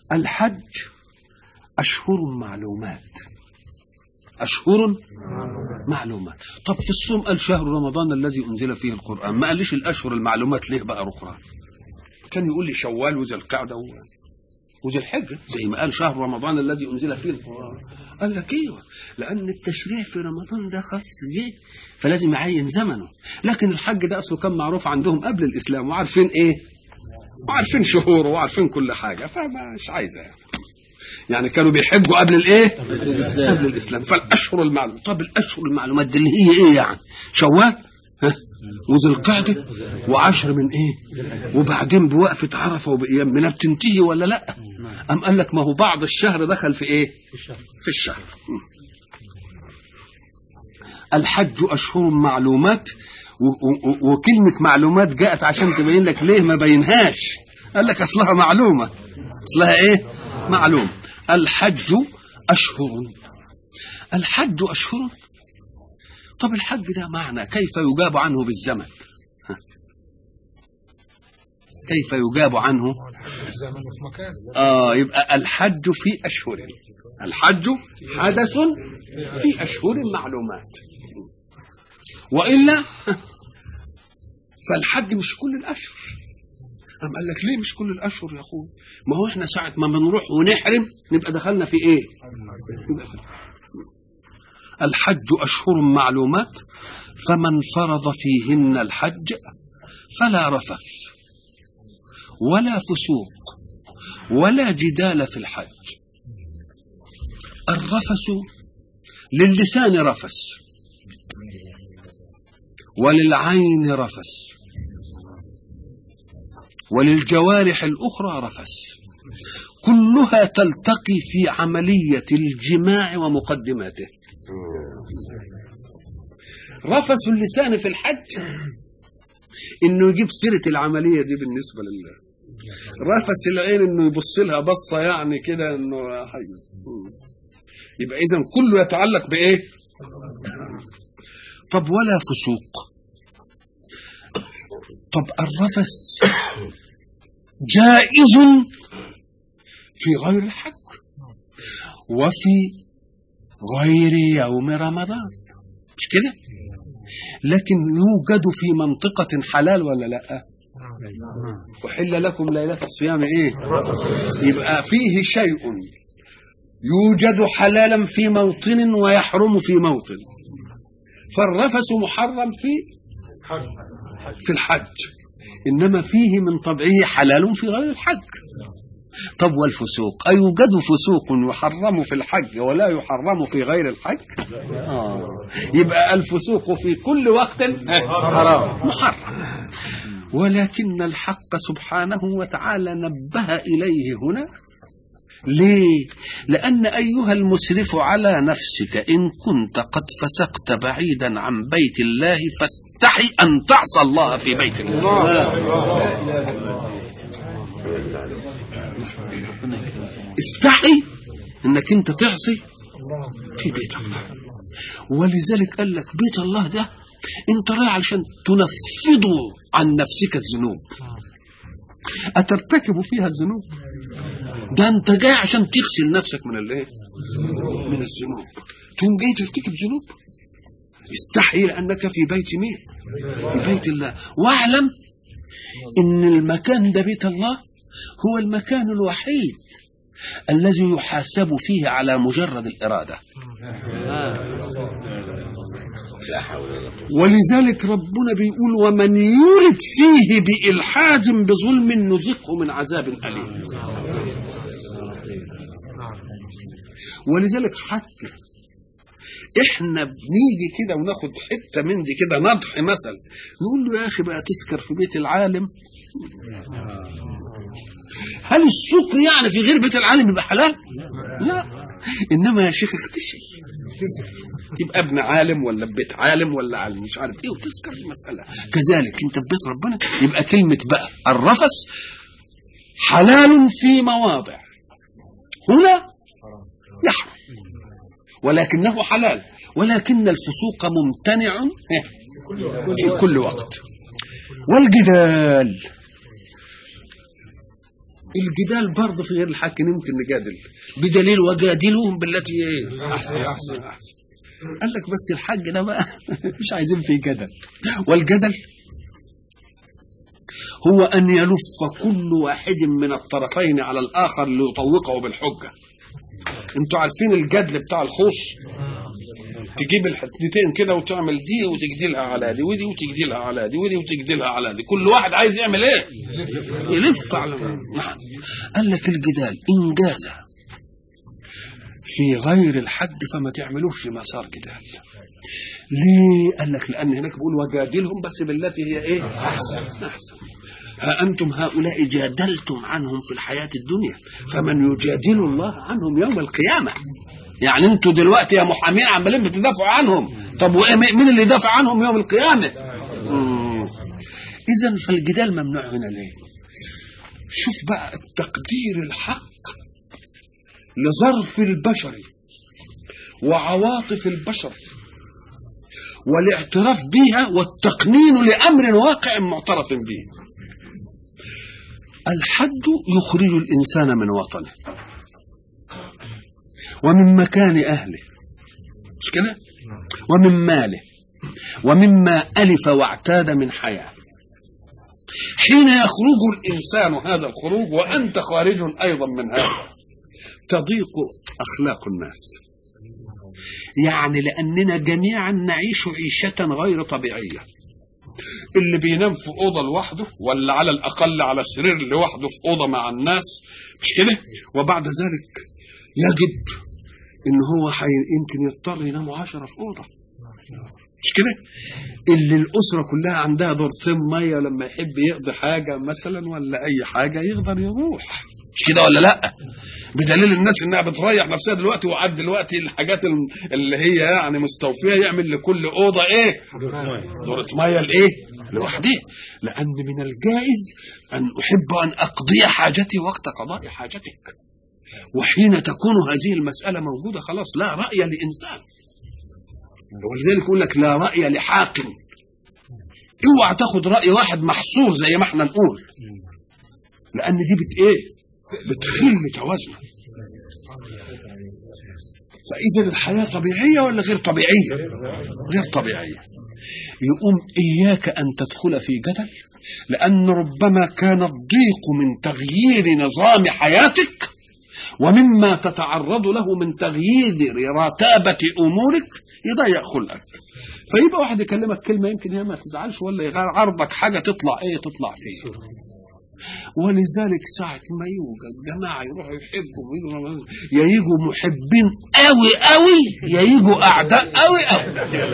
الحج أشهر معلومات أشهر معلومات طب في الصوم قال شهر رمضان الذي أنزل فيه القرآن ما قاليش الأشهر المعلومات ليه بقى أخرى كان يقول لي شوال وذي القعدة وذي الحجة زي ما قال شهر رمضان الذي أنزل فيه القرآن قال لك ايوه لأن التشريع في رمضان ده خاص جه فلازم يعين زمنه لكن الحج ده أصله كان معروف عندهم قبل الإسلام وعارفين إيه وعارفين شهوره وعارفين كل حاجة فمش عايزة يعني. يعني كانوا بيحجوا قبل الايه؟ قبل الاسلام فالاشهر المعلومات طب الاشهر المعلومات دي اللي هي ايه يعني؟ شوال ها وذي القعده وعشر من ايه؟ وبعدين بوقفه عرفه وبايام منها بتنتهي ولا لا؟ أم قال لك ما هو بعض الشهر دخل في ايه؟ في الشهر الحج اشهر معلومات وكلمه معلومات جاءت عشان تبين لك ليه ما بينهاش قال لك اصلها معلومه اصلها ايه؟ معلومه الحج أشهر الحج أشهر طب الحج ده معنى كيف يجاب عنه بالزمن كيف يجاب عنه آه يبقى الحج في أشهر الحج حدث في أشهر معلومات وإلا فالحج مش كل الأشهر أم قال لك ليه مش كل الأشهر يا أخوي ما هو احنا ساعة ما بنروح ونحرم نبقى دخلنا في ايه يبقى في الحج أشهر معلومات فمن فرض فيهن الحج فلا رفث ولا فسوق ولا جدال في الحج الرفث للسان رفث وللعين رفث وللجوارح الأخرى رفث كلها تلتقي في عملية الجماع ومقدماته رفث اللسان في الحج انه يجيب سيرة العملية دي بالنسبة لله رفث العين انه يبص لها بصة يعني كده انه حي يبقى اذا كله يتعلق بايه طب ولا فسوق طب الرفث جائز في غير الحج وفي غير يوم رمضان مش كده لكن يوجد في منطقة حلال ولا لا أحل لكم ليلة الصيام إيه يبقى فيه شيء يوجد حلالا في موطن ويحرم في موطن فالرفث محرم في في الحج إنما فيه من طبعه حلال في غير الحج طب والفسوق أيوجد فسوق يحرم في الحج ولا يحرم في غير الحج آه. يبقى الفسوق في كل وقت حرام محرم ولكن الحق سبحانه وتعالى نبه إليه هنا ليه؟ لأن أيها المسرف على نفسك إن كنت قد فسقت بعيدا عن بيت الله فاستحي أن تعصى الله في بيت الله استحي انك انت تعصي في بيت الله ولذلك قال لك بيت الله ده انت رايح علشان تنفض عن نفسك الذنوب اترتكب فيها الذنوب ده انت جاي عشان تغسل نفسك من الايه من الذنوب تقوم جاي ترتكب ذنوب استحي لانك في بيت مين في بيت الله واعلم ان المكان ده بيت الله هو المكان الوحيد الذي يحاسب فيه على مجرد الإرادة ولذلك ربنا بيقول ومن يرد فيه بإلحاد بظلم نذقه من عذاب أليم ولذلك حتى احنا بنيجي كده وناخد حته من دي كده نضح مثلا نقول له يا اخي بقى تسكر في بيت العالم هل السكر يعني في غير بيت العالم يبقى حلال؟ لا انما يا شيخ اختشي تبقى ابن عالم ولا بيت عالم ولا عالم مش عارف ايه وتذكر المساله كذلك انت في بيت ربنا يبقى كلمه بقى الرفث حلال في مواضع هنا يحرم ولكنه حلال ولكن الفسوق ممتنع في كل وقت والجدال الجدال برضه في غير الحق يمكن نجادل بدليل وجادلهم بالتي ايه احسن احسن احسن قال لك بس الحج ده بقى مش عايزين فيه جدل والجدل هو ان يلف كل واحد من الطرفين على الاخر ليطوقه بالحجه انتوا عارفين الجدل بتاع الخوص تجيب الحتتين كده وتعمل دي وتجدلها على دي ودي وتجدلها على دي ودي وتجدلها على دي كل واحد عايز يعمل ايه يلف على نعم قال لك الجدال ان جاز في غير الحد فما تعملوش في مسار جدال ليه قال لك لان هناك بيقول وجادلهم بس بالتي هي ايه احسن احسن ها أنتم هؤلاء جادلتم عنهم في الحياة الدنيا فمن يجادل الله عنهم يوم القيامة يعني انتوا دلوقتي يا محامين عمالين بتدافعوا عنهم طب وايه مين اللي يدافع عنهم يوم القيامة اذا فالجدال ممنوع هنا ليه شوف بقى التقدير الحق لظرف البشر وعواطف البشر والاعتراف بها والتقنين لامر واقع معترف به الحج يخرج الانسان من وطنه ومن مكان اهله مش كده ومن ماله ومما الف واعتاد من حياه حين يخرج الانسان هذا الخروج وانت خارج ايضا من هذا تضيق اخلاق الناس يعني لاننا جميعا نعيش عيشه غير طبيعيه اللي بينام في اوضه لوحده ولا على الاقل على سرير لوحده في اوضه مع الناس مش كده وبعد ذلك يجد ان هو حي... يمكن يضطر يناموا عشرة في اوضه مش كده اللي الاسره كلها عندها دورتين ميه لما يحب يقضي حاجه مثلا ولا اي حاجه يقدر يروح مش كده ولا لا بدليل الناس انها بتريح نفسها دلوقتي وعد دلوقتي الحاجات اللي هي يعني مستوفيه يعمل لكل اوضه ايه دورة ميه لايه لوحده لان من الجائز ان احب ان اقضي حاجتي وقت قضاء حاجتك وحين تكون هذه المساله موجوده خلاص لا راي لانسان ولذلك يقول لك لا راي لحاكم اوعى تاخد راي واحد محصور زي ما احنا نقول لان دي بت ايه بتخل توازنه فاذا الحياه طبيعيه ولا غير طبيعيه غير طبيعيه يقوم اياك ان تدخل في جدل لان ربما كان الضيق من تغيير نظام حياتك ومما تتعرض له من تغيير رتابه امورك يضيق خلقك فيبقى واحد يكلمك كلمه يمكن هي ما تزعلش ولا يعرضك حاجه تطلع ايه تطلع فيه ولذلك ساعة ما يوجد جماعة يروحوا يحبوا يا يجوا محبين قوي قوي يا يجوا أعداء قوي قوي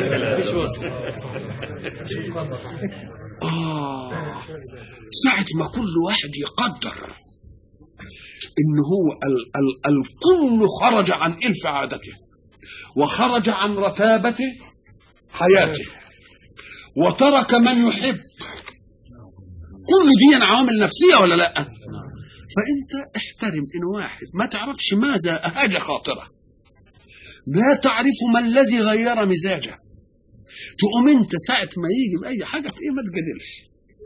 آه ساعة ما كل واحد يقدر إن هو ال ال الكل خرج عن إلف عادته وخرج عن رتابة حياته وترك من يحب كل دي عوامل نفسية ولا لا فأنت احترم إن واحد ما تعرفش ماذا أهاج خاطره لا تعرف ما الذي غير مزاجه تقوم انت ساعة ما يجي بأي حاجة في ايه ما تجادلش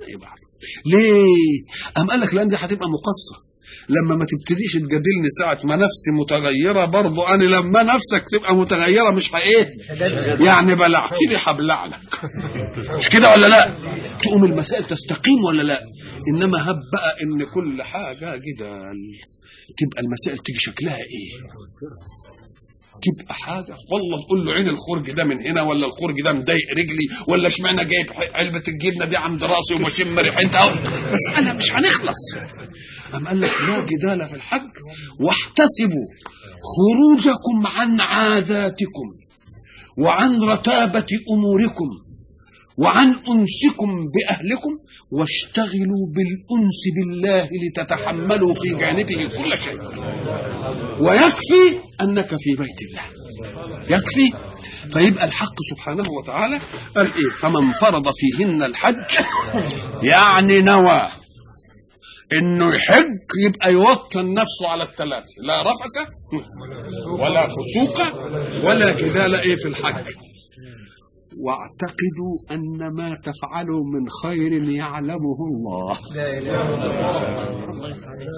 ليه؟ أم قال لك لأن دي هتبقى مقصة لما ما تبتديش تجادلني ساعة ما نفسي متغيرة برضو أنا لما نفسك تبقى متغيرة مش إيه؟ يعني بلعتني هبلع لك مش كده ولا لا؟ تقوم المسائل تستقيم ولا لا؟ إنما هب بقى إن كل حاجة جدال تبقى المسائل تيجي شكلها إيه؟ تبقى حاجه والله تقول له عين الخرج ده من هنا ولا الخرج ده مضايق رجلي ولا اشمعنى جايب علبه الجبنه دي عند راسي وبشم ريحتها بس انا مش هنخلص أم قال لك لا جدال في الحج واحتسبوا خروجكم عن عاداتكم وعن رتابة أموركم وعن أنسكم بأهلكم واشتغلوا بالأنس بالله لتتحملوا في جانبه كل شيء ويكفي أنك في بيت الله يكفي فيبقى الحق سبحانه وتعالى قال إيه فمن فرض فيهن الحج يعني نوى انه يحج يبقى يوطن نفسه على الثلاثه لا رفث ولا فسوق ولا جدال ايه في الحج واعتقدوا ان ما تفعلوا من خير يعلمه الله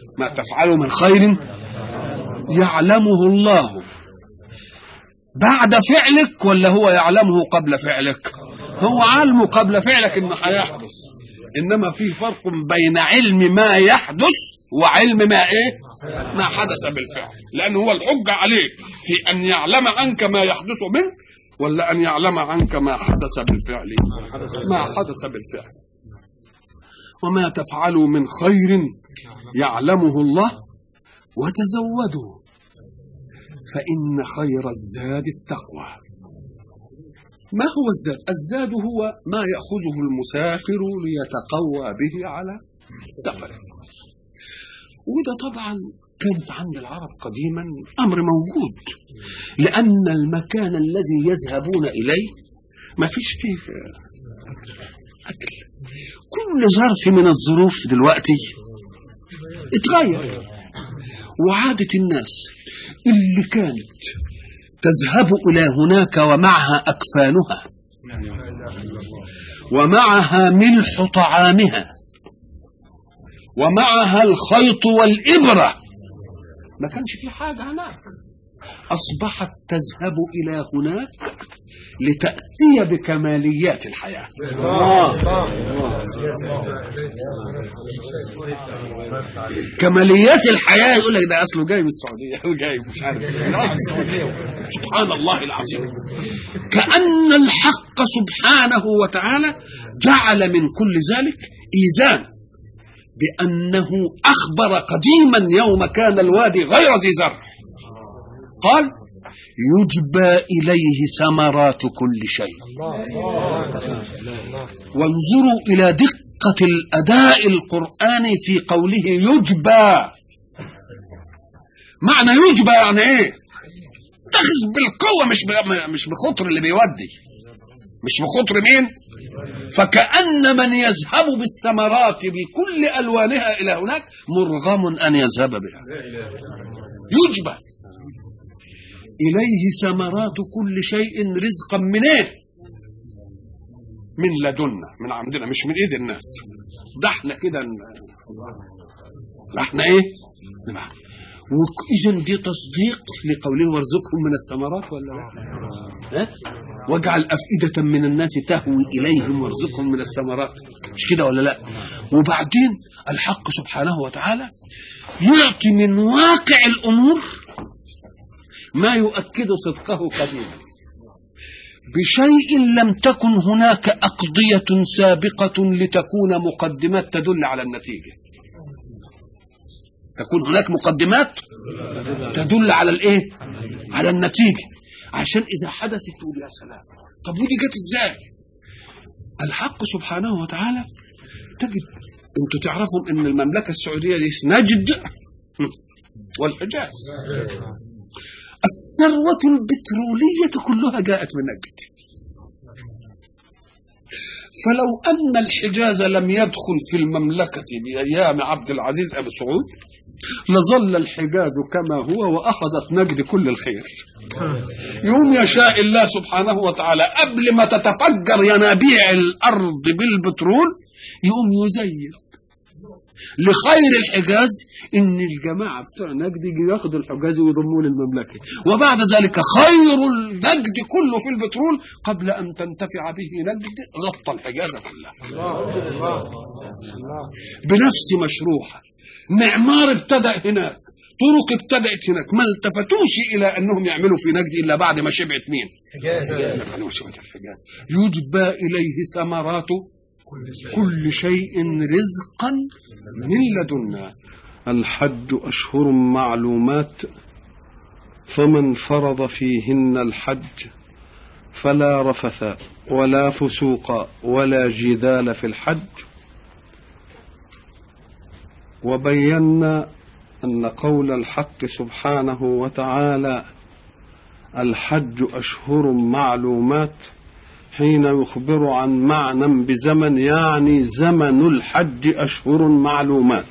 ما تفعلوا من خير يعلمه الله بعد فعلك ولا هو يعلمه قبل فعلك هو علمه قبل فعلك انه هيحدث انما في فرق بين علم ما يحدث وعلم ما ايه ما حدث بالفعل لان هو الحجه عليك في ان يعلم عنك ما يحدث منك ولا ان يعلم عنك ما حدث بالفعل ما حدث بالفعل وما تفعلوا من خير يعلمه الله وتزودوا فإن خير الزاد التقوى ما هو الزاد؟ الزاد هو ما يأخذه المسافر ليتقوى به على سفره وده طبعا كانت عند العرب قديما أمر موجود لأن المكان الذي يذهبون إليه ما فيش فيه أكل كل ظرف من الظروف دلوقتي اتغير وعادة الناس اللي كانت تذهب إلى هناك ومعها أكفانها ومعها ملح طعامها ومعها الخيط والإبرة ما كانش في حاجة هناك أصبحت تذهب إلى هناك لتأتي بكماليات الحياة كماليات الحياة يقول لك ده أصله جاي من السعودية وجاي مش عارف راح السعودية سبحان الله العظيم كأن الحق سبحانه وتعالى جعل من كل ذلك إيزان بأنه أخبر قديما يوم كان الوادي غير ذي زرع قال يجبى إليه ثمرات كل شيء وانظروا إلى دقة الأداء القرآني في قوله يجبى معنى يجبى يعني ايه تخذ بالقوة مش مش بخطر اللي بيودي مش بخطر مين فكأن من يذهب بالثمرات بكل ألوانها إلى هناك مرغم أن يذهب بها يجبى إليه ثمرات كل شيء رزقا من إيه؟ من لدنا من عندنا مش من إيد الناس ده احنا كده احنا إيه؟ وإذا دي تصديق لقوله وارزقهم من الثمرات ولا لا؟ واجعل أفئدة من الناس تهوي إليهم وارزقهم من الثمرات مش كده ولا لا؟ وبعدين الحق سبحانه وتعالى يعطي من واقع الأمور ما يؤكد صدقه قديما بشيء لم تكن هناك أقضية سابقة لتكون مقدمات تدل على النتيجة تكون هناك مقدمات تدل على الايه على النتيجة عشان إذا حدثت تقول يا سلام طب ودي جت ازاي الحق سبحانه وتعالى تجد انتوا تعرفوا ان المملكة السعودية دي نجد والحجاز الثروة البترولية كلها جاءت من نجد فلو أن الحجاز لم يدخل في المملكة بأيام عبد العزيز أبي سعود لظل الحجاز كما هو وأخذت نجد كل الخير يوم يشاء الله سبحانه وتعالى قبل ما تتفجر ينابيع الأرض بالبترول يقوم يزين لخير الحجاز ان الجماعه بتوع نجد يجي ياخدوا الحجاز ويضموه للمملكه وبعد ذلك خير النجد كله في البترول قبل ان تنتفع به نجد غطى الحجاز كلها بنفس مشروعها معمار ابتدا هناك طرق ابتدات هناك ما التفتوش الى انهم يعملوا في نجد الا بعد ما شبعت مين شبعت الحجاز يجبى اليه ثمرات كل شيء رزقا من لدنا الحج أشهر معلومات فمن فرض فيهن الحج فلا رفث ولا فسوق ولا جدال في الحج وبينا أن قول الحق سبحانه وتعالى الحج أشهر معلومات حين يخبر عن معنى بزمن يعني زمن الحج أشهر معلومات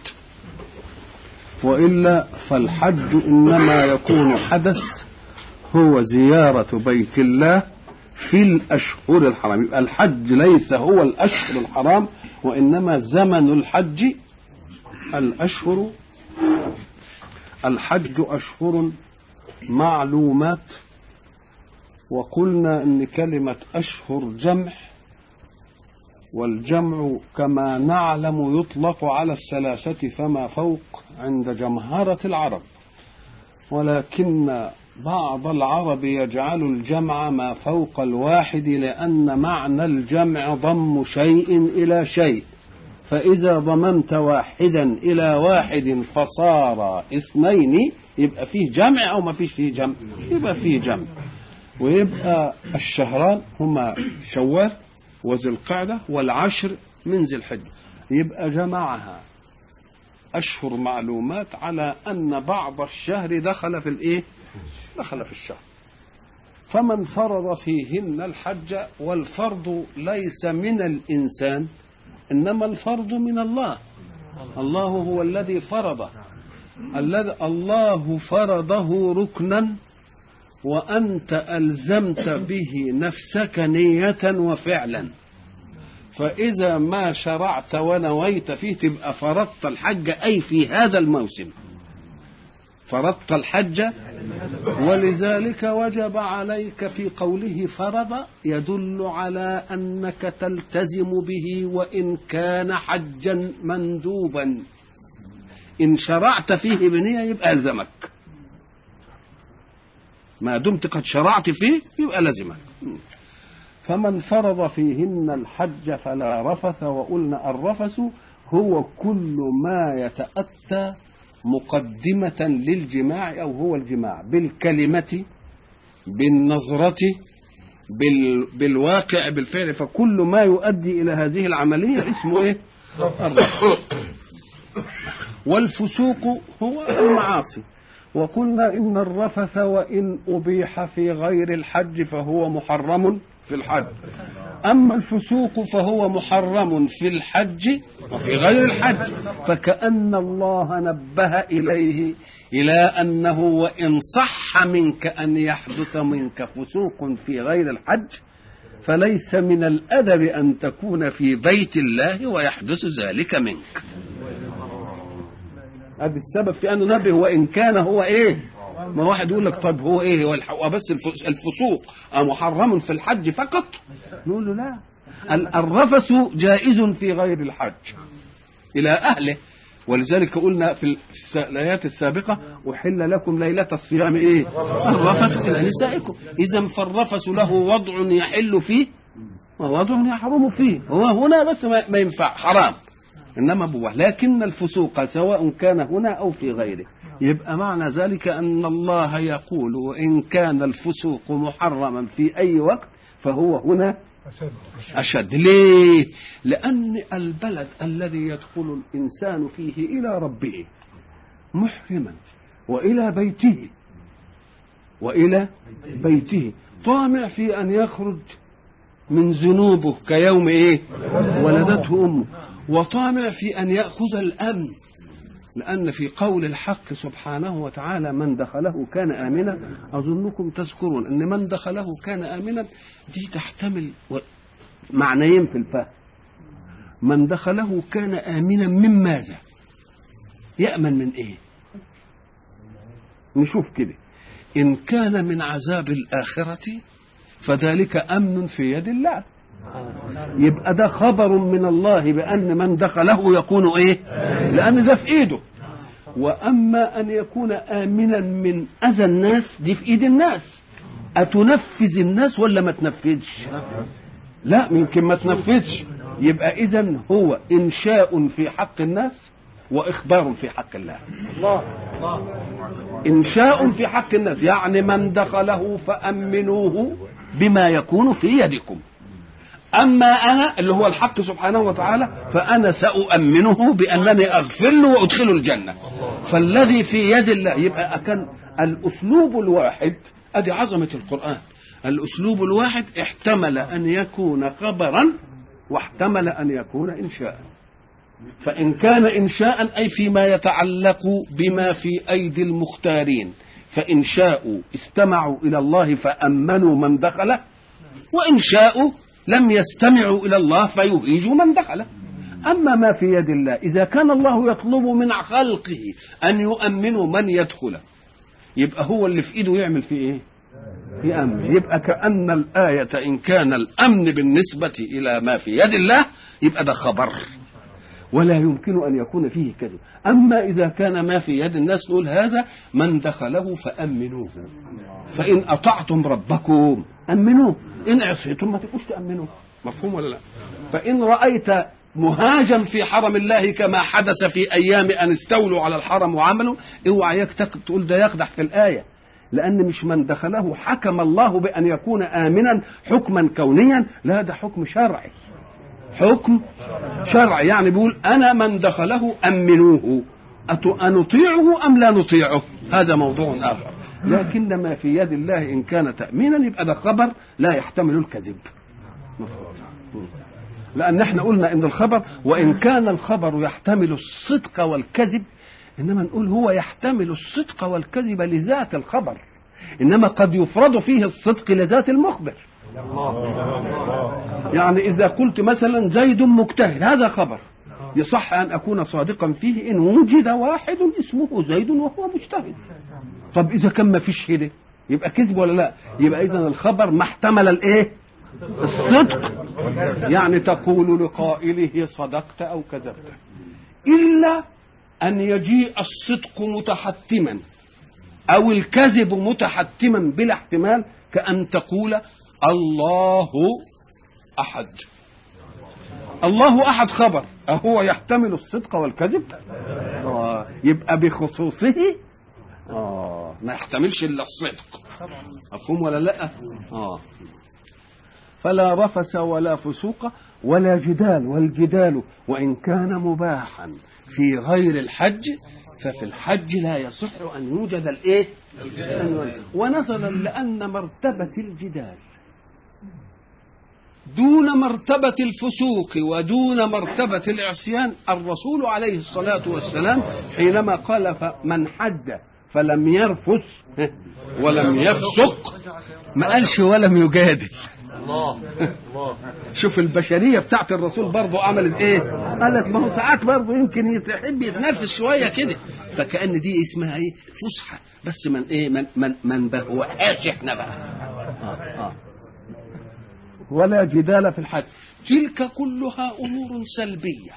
وإلا فالحج إنما يكون حدث هو زيارة بيت الله في الأشهر الحرام يبقى الحج ليس هو الأشهر الحرام وإنما زمن الحج الأشهر الحج أشهر معلومات وقلنا ان كلمة اشهر جمع والجمع كما نعلم يطلق على الثلاثة فما فوق عند جمهرة العرب ولكن بعض العرب يجعل الجمع ما فوق الواحد لأن معنى الجمع ضم شيء إلى شيء فإذا ضممت واحدا إلى واحد فصار اثنين يبقى فيه جمع أو ما فيش فيه جمع يبقى فيه جمع ويبقى الشهران هما شوال وذي القعدة والعشر من ذي الحجة يبقى جمعها أشهر معلومات على أن بعض الشهر دخل في الإيه؟ دخل في الشهر فمن فرض فيهن الحج والفرض ليس من الإنسان إنما الفرض من الله الله هو الذي فرض الذي الله فرضه ركنا وأنت ألزمت به نفسك نية وفعلا فإذا ما شرعت ونويت فيه تبقى فرضت الحج أي في هذا الموسم فرضت الحج ولذلك وجب عليك في قوله فرض يدل على أنك تلتزم به وإن كان حجا مندوبا إن شرعت فيه بنية يبقى ألزمك ما دمت قد شرعت فيه يبقى لزمك فمن فرض فيهن الحج فلا رفث وقلنا الرفث هو كل ما يتأتى مقدمة للجماع أو هو الجماع بالكلمة بالنظرة بال... بالواقع بالفعل فكل ما يؤدي إلى هذه العملية اسمه إيه؟ الرفث والفسوق هو المعاصي وقلنا إن الرفث وإن أبيح في غير الحج فهو محرم في الحج أما الفسوق فهو محرم في الحج وفي غير الحج فكأن الله نبه إليه إلى أنه وإن صح منك أن يحدث منك فسوق في غير الحج فليس من الأدب أن تكون في بيت الله ويحدث ذلك منك هذا السبب في أن نبه وإن كان هو إيه ما واحد يقول لك طب هو ايه هو الح- بس الف- الفسوق محرم في الحج فقط نقول له لا ال- الرفث جائز في غير الحج الى اهله ولذلك قلنا في الس- الايات السابقه احل لكم ليله الصيام ايه الرفث الى نسائكم اذا فالرفث له وضع يحل فيه ووضع يحرم فيه هو هنا بس ما ما ينفع حرام انما بوه لكن الفسوق سواء كان هنا او في غيره يبقى معنى ذلك ان الله يقول وان كان الفسوق محرما في اي وقت فهو هنا اشد ليه لان البلد الذي يدخل الانسان فيه الى ربه محرما والى بيته والى بيته طامع في ان يخرج من ذنوبه كيوم ايه ولدته امه وطامع في ان ياخذ الامن لان في قول الحق سبحانه وتعالى من دخله كان امنا اظنكم تذكرون ان من دخله كان امنا دي تحتمل و- معنيين في الفهم من دخله كان امنا من ماذا يامن من ايه نشوف كده ان كان من عذاب الاخره فذلك امن في يد الله يبقى ده خبر من الله بأن من دخله يكون إيه لأن ده في إيده وأما أن يكون آمنا من أذى الناس دي في إيد الناس أتنفذ الناس ولا ما تنفذش لا يمكن ما تنفذش يبقى إذا هو إنشاء في حق الناس وإخبار في حق الله إنشاء في حق الناس يعني من دخله فأمنوه بما يكون في يدكم أما أنا اللي هو الحق سبحانه وتعالى فأنا سأؤمنه بأنني أغفر له وأدخله الجنة فالذي في يد الله يبقى كان الأسلوب الواحد أدي عظمة القرآن الأسلوب الواحد احتمل أن يكون خبرا واحتمل أن يكون إنشاء فإن كان إنشاء أي فيما يتعلق بما في أيدي المختارين فإن شاءوا استمعوا إلى الله فأمنوا من دخله وإن شاءوا لم يستمعوا إلى الله فيهيجوا من دخله أما ما في يد الله إذا كان الله يطلب من خلقه أن يؤمنوا من يدخل يبقى هو اللي في إيده يعمل فيه إيه يأمن يبقى كأن الآية إن كان الأمن بالنسبة إلى ما في يد الله يبقى ده خبر ولا يمكن أن يكون فيه كذب أما إذا كان ما في يد الناس نقول هذا من دخله فأمنوه فإن أطعتم ربكم أمنوه إن عصيتم ما تبقوش تأمنوه مفهوم ولا لا فإن رأيت مهاجا في حرم الله كما حدث في أيام أن استولوا على الحرم وعملوا اوعى ياك تقول ده يقدح في الآية لأن مش من دخله حكم الله بأن يكون آمنا حكما كونيا لا ده حكم شرعي حكم شرعي يعني بيقول أنا من دخله أمنوه أنطيعه أم لا نطيعه هذا موضوع آخر لكن ما في يد الله إن كان تأمينا يبقى ده خبر لا يحتمل الكذب لأن احنا قلنا إن الخبر وإن كان الخبر يحتمل الصدق والكذب إنما نقول هو يحتمل الصدق والكذب لذات الخبر إنما قد يفرض فيه الصدق لذات المخبر يعني إذا قلت مثلا زيد مجتهد هذا خبر يصح أن أكون صادقا فيه إن وجد واحد اسمه زيد وهو مجتهد طب إذا كان ما فيش هده يبقى كذب ولا لا يبقى إذا الخبر ما احتمل الإيه الصدق يعني تقول لقائله صدقت أو كذبت إلا أن يجيء الصدق متحتما أو الكذب متحتما بلا احتمال كأن تقول الله أحد الله أحد خبر أهو يحتمل الصدق والكذب آه يبقى بخصوصه آه ما يحتملش إلا الصدق مفهوم ولا لا آه فلا رفس ولا فسوق ولا جدال والجدال وإن كان مباحا في غير الحج ففي الحج لا يصح أن يوجد الإيه ونظرا لأن مرتبة الجدال دون مرتبة الفسوق ودون مرتبة العصيان الرسول عليه الصلاة والسلام حينما قال من حج فلم يرفث ولم يفسق ما قالش ولم يجادل الله الله شوف البشريه بتاعت الرسول برضه عملت ايه؟ قالت ما هو ساعات برضه يمكن يحب يتنافس شويه كده فكأن دي اسمها ايه؟ فسحه بس من ايه؟ من من من بهوهاش احنا بقى آه آه. ولا جدال في الحج تلك كلها امور سلبيه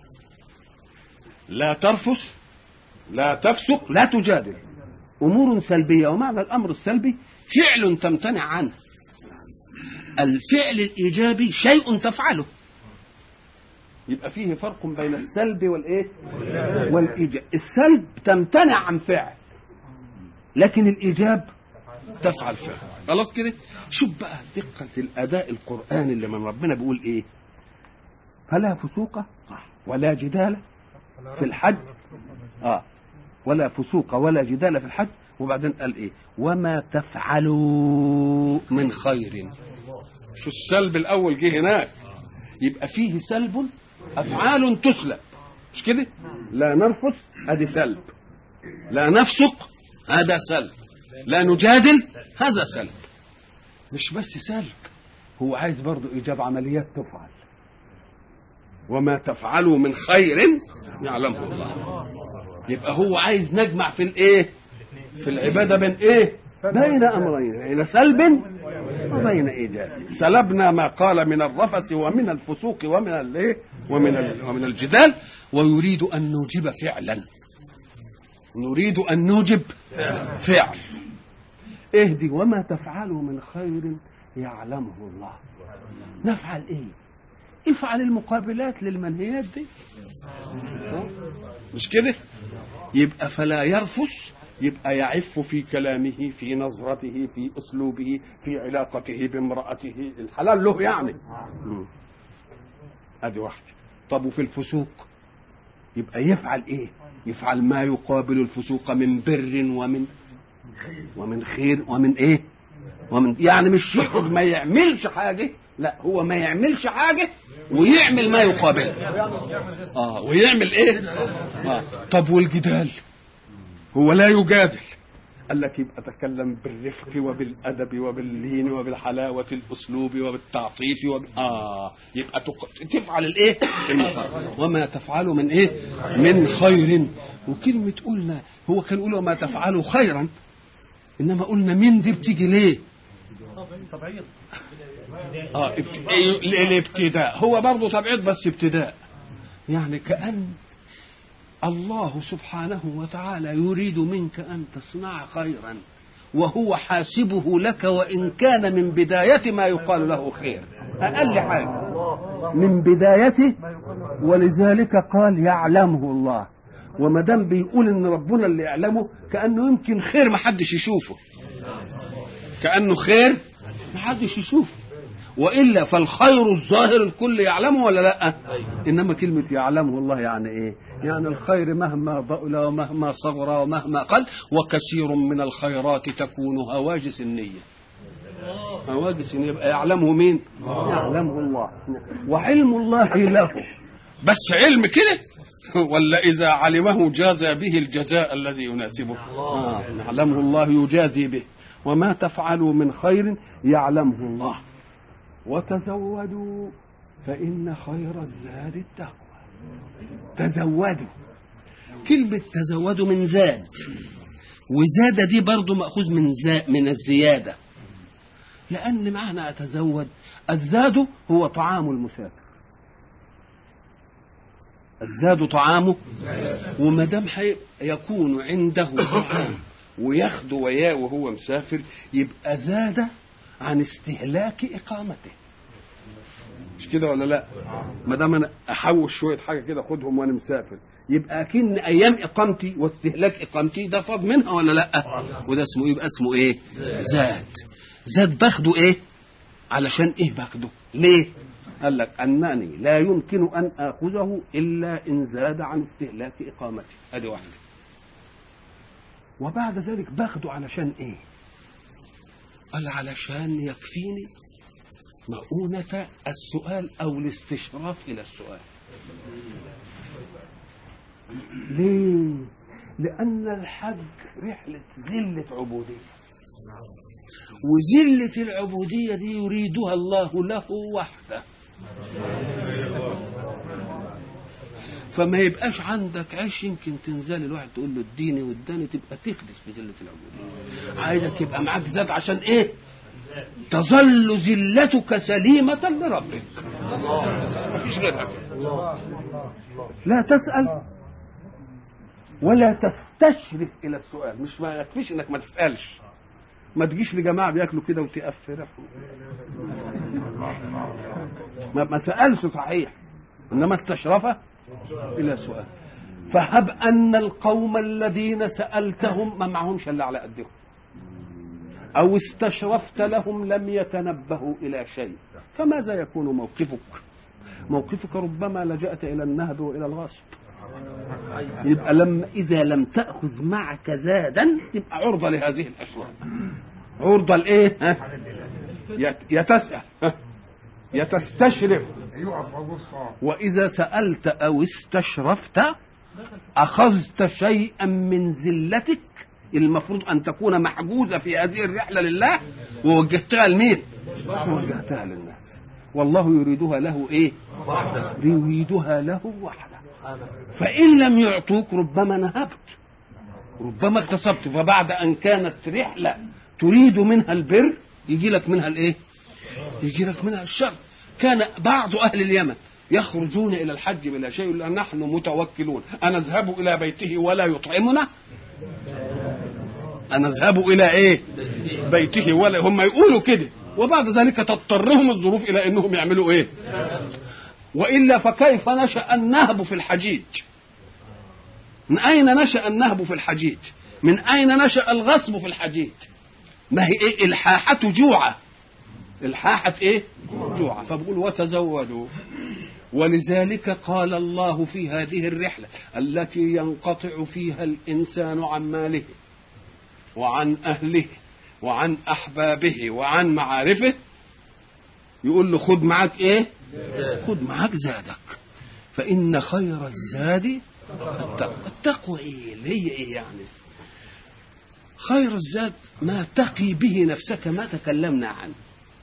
لا ترفث لا تفسق لا تجادل امور سلبيه ومعنى الامر السلبي فعل تمتنع عنه الفعل الايجابي شيء تفعله يبقى فيه فرق بين السلب والايه والايجاب السلب تمتنع عن فعل لكن الايجاب تفعل فعل خلاص كده شوف بقى دقه الاداء القراني اللي من ربنا بيقول ايه فلا فسوق ولا جدال في الحج اه ولا فسوق ولا جدال في الحج وبعدين قال ايه وما تفعلوا من خير شو السلب الاول جه هناك يبقى فيه سلب افعال تسلب مش كده لا نرفث ادي سلب لا نفسق هذا سلب لا نجادل هذا سلب مش بس سلب هو عايز برضه ايجاب عمليات تفعل وما تفعلوا من خير يعلمه الله يبقى هو عايز نجمع في الايه في العباده بين ايه بين امرين بين سلب وبين ايجاب سلبنا ما قال من الرفث ومن الفسوق ومن الايه ومن ومن الجدال ويريد ان نوجب فعلا نريد ان نوجب فعل اهدي وما تفعلوا من خير يعلمه الله نفعل ايه افعل المقابلات للمنهيات دي مش كده يبقى فلا يرفث يبقى يعف في كلامه في نظرته في اسلوبه في علاقته بامراته الحلال له يعني ادي واحده طب وفي الفسوق يبقى يفعل ايه يفعل ما يقابل الفسوق من بر ومن ومن خير ومن ايه ومن يعني مش يقعد ما يعملش حاجه لا هو ما يعملش حاجه ويعمل ما يقابله اه ويعمل ايه اه طب والجدال هو لا يجادل قال لك يبقى تكلم بالرفق وبالادب وباللين وبالحلاوه الاسلوب وبالتعطيف وب... اه يبقى تق... تفعل الايه؟ المقارنة. وما تفعلوا من ايه؟ من خير وكلمه قلنا هو كان يقول وما تفعلوا خيرا انما قلنا مين دي بتيجي ليه؟ اه ابت... إيه، الابتداء هو برضه تبعيض بس ابتداء يعني كأن الله سبحانه وتعالى يريد منك أن تصنع خيرا وهو حاسبه لك وإن كان من بداية ما يقال له خير أقل حاجة من بدايته ولذلك قال يعلمه الله وما دام بيقول ان ربنا اللي يعلمه كانه يمكن خير ما حدش يشوفه كانه خير ما حدش يشوفه والا فالخير الظاهر الكل يعلمه ولا لا انما كلمه يعلمه الله يعني ايه يعني الخير مهما ضئل ومهما صغر ومهما قل وكثير من الخيرات تكون هواجس النيه هواجس النيه يبقى يعلمه مين يعلمه الله وعلم الله له بس علم كده ولا إذا علمه جازى به الجزاء الذي يناسبه آه. يعلمه الله يجازي به وما تفعلوا من خير يعلمه الله وتزودوا فإن خير الزاد التقوى تزودوا كلمة تزودوا من زاد وزاد دي برضو مأخوذ من زا من الزيادة لأن معنى أتزود الزاد هو طعام المسافر الزاد طعامه وما دام يكون عنده طعام وياخده وياه وهو مسافر يبقى زاد عن استهلاك اقامته مش كده ولا لا ما دام انا احوش شويه حاجه كده خدهم وانا مسافر يبقى اكن ايام اقامتي واستهلاك اقامتي ده فاض منها ولا لا وده اسمه ايه يبقى اسمه ايه زاد زاد باخده ايه علشان ايه باخده ليه قال لك انني لا يمكن ان اخذه الا ان زاد عن استهلاك اقامتي ادي واحده وبعد ذلك باخده علشان ايه قال علشان يكفيني مؤونة السؤال أو الاستشراف إلى السؤال ليه؟ لأن الحج رحلة زلة عبودية وزلة العبودية دي يريدها الله له وحده فما يبقاش عندك عيش يمكن تنزل الواحد تقول له اديني واداني تبقى تخدش في ذله العبوديه عايزك يبقى معاك زاد عشان ايه تظل ذلتك سليمة لربك مفيش غيرها لا تسأل ولا تستشرف إلى السؤال مش ما يكفيش إنك ما تسألش ما تجيش لجماعة بياكلوا كده وتقفل ما, ما سألش صحيح إنما استشرف إلى سؤال فهب أن القوم الذين سألتهم ما معهمش إلا على قدهم أو استشرفت لهم لم يتنبهوا إلى شيء فماذا يكون موقفك موقفك ربما لجأت إلى النهب وإلى الغصب يبقى لما إذا لم تأخذ معك زادا يبقى عرضة لهذه الأشياء عرضة لإيه يا تسأل يا تستشرف وإذا سألت أو استشرفت أخذت شيئا من زلتك المفروض أن تكون محجوزة في هذه الرحلة لله ووجهتها لمين؟ ووجهتها للناس والله يريدها له إيه؟ يريدها له وحده فإن لم يعطوك ربما نهبت ربما اغتصبت فبعد أن كانت رحلة تريد منها البر يجي لك منها الإيه؟ يجي لك منها الشر كان بعض أهل اليمن يخرجون إلى الحج بلا شيء إلا نحن متوكلون أنذهب إلى بيته ولا يطعمنا أنذهب إلى إيه بيته ولا هم يقولوا كده وبعد ذلك تضطرهم الظروف إلى أنهم يعملوا إيه وإلا فكيف نشأ النهب في الحجيج من أين نشأ النهب في الحجيج من أين نشأ الغصب في الحجيج ما هي إيه الحاحة جوعة الحاحة إيه جوعة فبقول وتزودوا ولذلك قال الله في هذه الرحلة التي ينقطع فيها الإنسان عن ماله وعن أهله وعن أحبابه وعن معارفه يقول له خد معاك إيه خد معاك زادك فإن خير الزاد التقوى التقوى إيه اللي هي إيه يعني خير الزاد ما تقي به نفسك ما تكلمنا عنه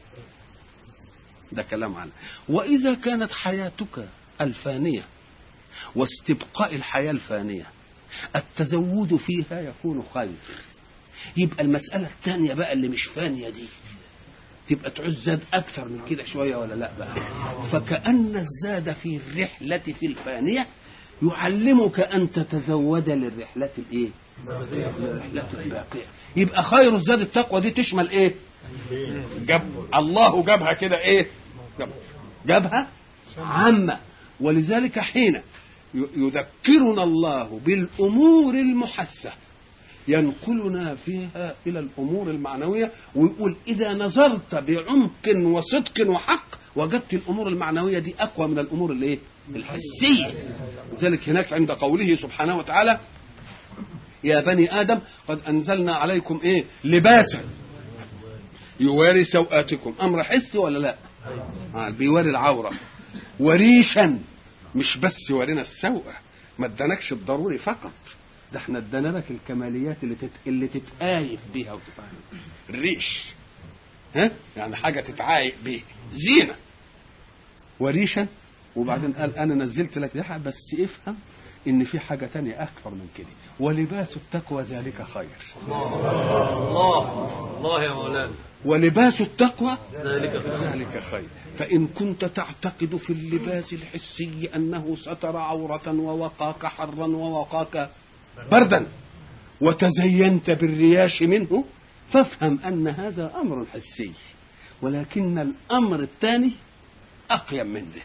ده كلام عنه وإذا كانت حياتك الفانية واستبقاء الحياة الفانية التزود فيها يكون خير يبقى المسألة الثانية بقى اللي مش فانية دي تبقى تعوز زاد أكثر من كده شوية ولا لا بقى فكأن الزاد في الرحلة في الفانية يعلمك أن تتزود للرحلة الإيه؟ للرحلة الباقية يبقى خير الزاد التقوى دي تشمل إيه؟ جاب الله جابها كده إيه؟ جاب جابها عامة ولذلك حين ي- يذكرنا الله بالأمور المحسة ينقلنا فيها إلى الأمور المعنوية ويقول إذا نظرت بعمق وصدق وحق وجدت الأمور المعنوية دي أقوى من الأمور الإيه؟ الحسية لذلك هناك عند قوله سبحانه وتعالى يا بني آدم قد أنزلنا عليكم إيه لباسا يواري سوآتكم أمر حس ولا لا آه بيواري العورة وريشا مش بس يورينا السوءة ما ادانكش الضروري فقط ده احنا ادانا لك الكماليات اللي تت... اللي تتآيف بيها وتفهم الريش ها يعني حاجه تتعايق بيها زينه وريشا وبعدين قال انا نزلت لك ده بس افهم ان في حاجه تانية اكثر من كده ولباس التقوى ذلك خير الله الله يا مولانا ولباس التقوى ذلك خير ذلك خير فإن كنت تعتقد في اللباس الحسي أنه ستر عورة ووقاك حرا ووقاك بردا وتزينت بالرياش منه فافهم أن هذا أمر حسي ولكن الأمر الثاني أقيم من ده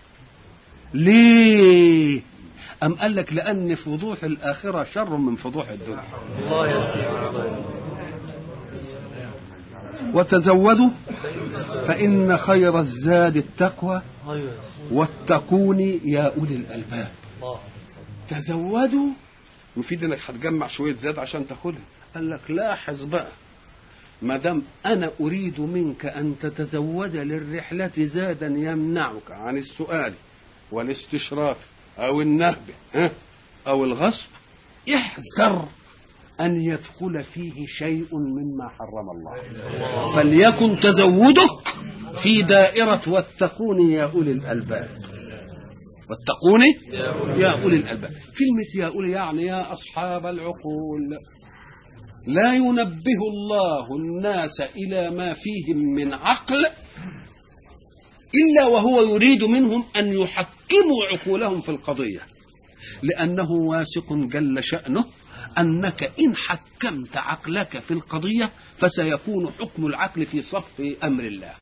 ليه أم قال لك لأن فضوح الآخرة شر من فضوح الدنيا الله يا سيدي وتزودوا فإن خير الزاد التقوى ايوه واتقون يا أولي الألباب الله تزودوا يفيد انك هتجمع شويه زاد عشان تاخدها قال لك لاحظ بقى ما دام انا اريد منك ان تتزود للرحله زادا يمنعك عن السؤال والاستشراف او النهب ها، او الغصب احذر ان يدخل فيه شيء مما حرم الله فليكن تزودك في دائره واتقون يا اولي الالباب واتقوني يا أولي الألباب كلمة يا أولي يعني يا أصحاب العقول لا ينبه الله الناس إلى ما فيهم من عقل إلا وهو يريد منهم أن يحكموا عقولهم في القضية لأنه واثق جل شأنه أنك إن حكمت عقلك في القضية فسيكون حكم العقل في صف أمر الله